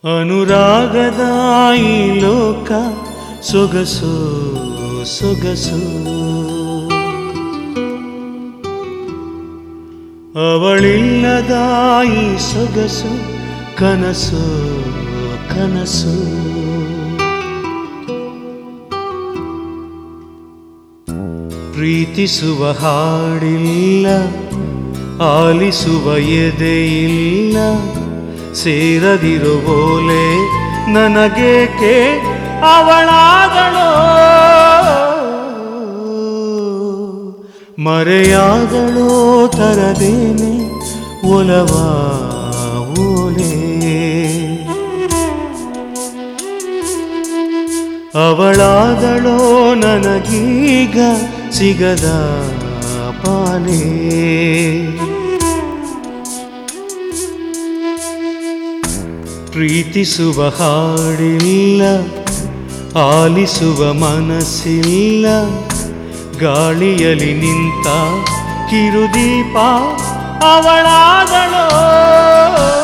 ಅನುರಾಗದ ಈ ಲೋಕ ಸೊಗಸು ಸೊಗಸು ಅವಳಿಲ್ಲದ ಈ ಸೊಗಸು ಕನಸು ಕನಸು ಪ್ರೀತಿಸುವ ಹಾಡಿಲ್ಲ ಆಲಿಸುವ ಎದೆಯಿಲ್ಲ ಸೇರದಿರೋ ಓಲೆ ನನಗೇಕೆ ಅವಳಾದಳೋ ಮರೆಯಾದಳೋ ತರದೇನೆ ಒಲವ ಓಲೆ ಅವಳಾದಳೋ ನನಗೀಗ ಸಿಗದ ಪಾಲೇ ಪ್ರೀತಿಸುವ ಹಾಡಿಲ್ಲ ಆಲಿಸುವ ಮನಸ್ಸಿಲ್ಲ ಗಾಳಿಯಲ್ಲಿ ನಿಂತ ಕಿರುದೀಪ ಅವಳಾದಳೋ